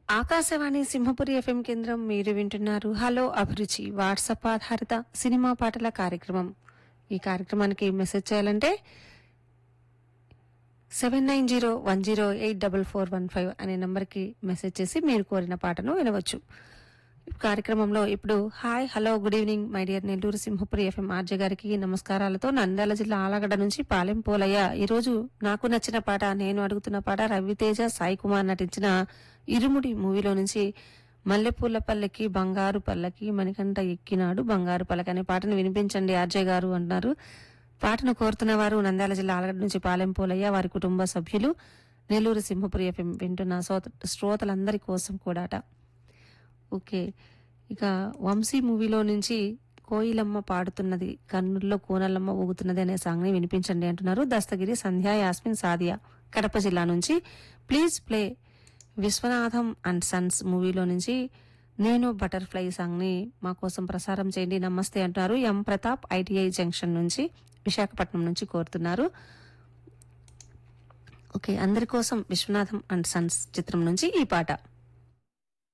Akashvani Simhapuri FM కేంద్రం మీరు వింటున్నారు హలో అభిరుచి వాట్సాప్ ఆధారిత సినిమా పాటల కార్యక్రమం ఈ కార్యక్రమానికి మెసేజ్ చేయాలంటే seven nine zero one zero eight double four one five అనే నంబర్కి మెసేజ్ చేసి మీరు కోరిన పాటను వినవచ్చు ఈ కార్యక్రమంలో ఇప్పుడు hi hello good evening my dear Nellore Simhapuri FM RJ garu నమస్కారాలతో నంద్యాల జిల్లా ఆలగడ్డ నుంచి పాలెం పోలయ్య ఈరోజు నాకు నచ్చిన పాట నేను అడుగుతున్న పాట రవితేజ సాయి కుమార్ నటించిన ఇరుముడి మూవీలో నుంచి మల్లెపూల పల్లెకి బంగారు పల్లకి మణికంఠ ఎక్కినాడు బంగారు పల్లకి అనే పాటను వినిపించండి ఆర్జే గారు అంటున్నారు పాటను కోరుతున్న వారు నంద్యాల జిల్లా ఆలగడ్డ నుంచి పాలెం పోలయ్య వారి కుటుంబ సభ్యులు నెల్లూరు సింహపురి ఎఫ్ఎం వింటున్న శ్రోత శ్రోతలందరి కోసం కూడాట ఓకే ఇక వంశీ మూవీలో నుంచి కోయిలమ్మ పాడుతున్నది కన్నుల్లో కోనలమ్మ ఊగుతున్నది అనే సాంగ్ ని వినిపించండి అంటున్నారు దస్తగిరి సంధ్యా యాస్మిన్ సాదియా కడప జిల్లా నుంచి please play Vishwanatham and sons మూవీలో నుంచి నేను బటర్ఫ్లై సాంగ్ ని మా కోసం ప్రసారం చేయండి నమస్తే అంటున్నారు ఎం ప్రతాప్ ఐటీఐ జంక్షన్ నుంచి విశాఖపట్నం నుంచి కోరుతున్నారు ఓకే అందరి కోసం విశ్వనాథం అండ్ సన్స్ చిత్రం నుంచి ఈ పాట